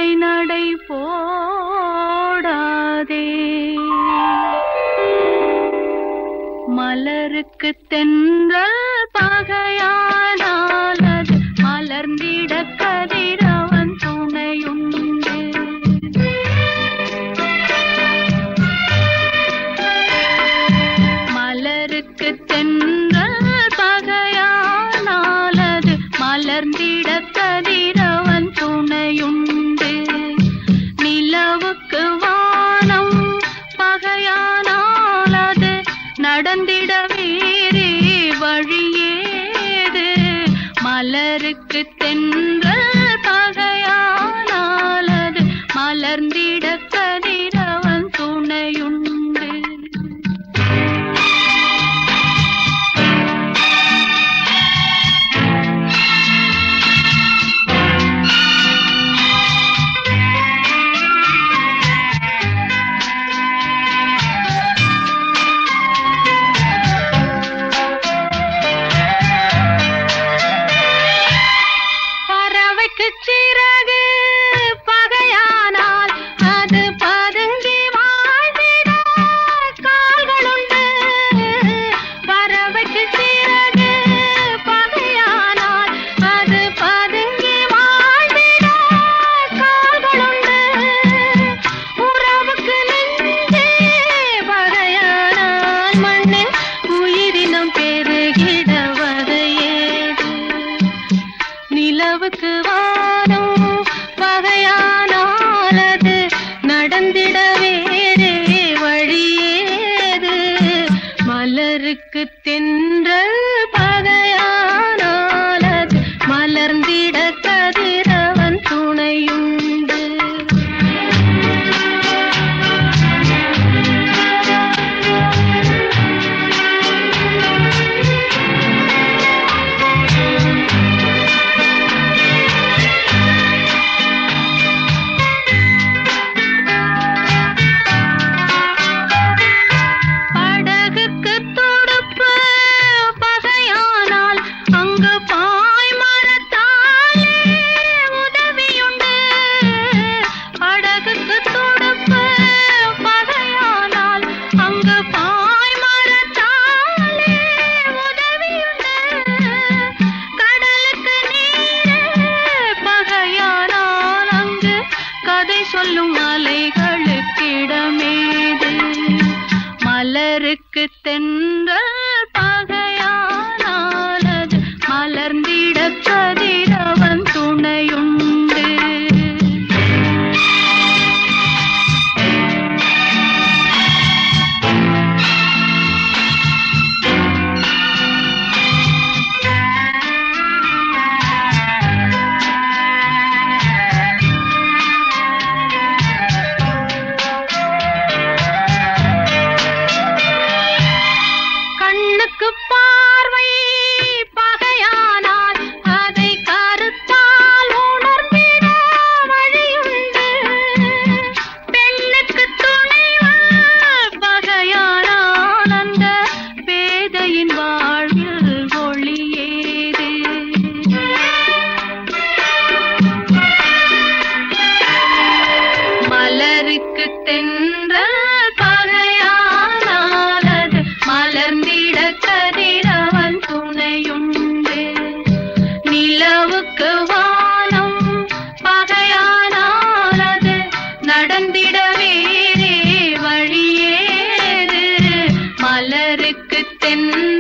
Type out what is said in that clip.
இல்லை நடை போடாதே மலருக்கு தென்றல் பகையானால் அது மலர்ந்திட கதிரவன் துணையுண்டு மலருக்கு தென்றல் பகையானால் அது மலர்ந்திட கதிரவன் துணையுண்டு நிலவுக்கு வானம் பகையானால் அது நடந்திட வேறே வழியேது மலருக்கு தென்றல் பகையானால் அது மலர்ந்திட கதிரவன் துணையுண்டு பறவைக்கு சிறகு பகையானால் அது பதுங்கி வாழ்ந்திட கால்களுண்டு பறவைக்கு சிறகு பகையானால் அது பதுங்கி வாழ்ந்திட கால்களுண்டு உறவுக்கு நெஞ்சே பகையானால் மண்ணில் உயிரினம் பெருகிட வதையேது நிலவுக்கு வானம் பகையானால் அது நடந்திட வேறே வழியேது மலருக்கு தென்றல் பகையானால் அது மலர்ந்திட கதிரவன் துணையுண்டு படகுக்கு துடுப்பு பகையானால் அங்கு பாய் மரத்தாலே உதவியுண்டு படகுக்கு துடுப்பு பகையானால் அங்கு பாய் மரத்தாலே உதவியுண்டு கடலுக்கு நீரே பகையானால் அங்கு கதை சொல்லும் அலைகளுக்கிடமேது மலருக்கு தென்றல் பகையானால் அது மலர்ந்திட கதிரவன் துணையுண்டு கண்ணுக்கு பார்வை பகையானால் அதை கருத்தால் உணர்ந்திட வழியுண்டு பெண்ணுக்கு துணைவன் பகையானால் அந்த பேதையின் வாழ்வில் ஒளியேது மலருக்கு தென்றல் பகையானால் அது மலர்ந்திட கதிரவன் துணையுண்டு நிலவுக்கு வானம் பகையானால் அது நடந்திட வேறே வழியேது மலருக்கு தென்றல்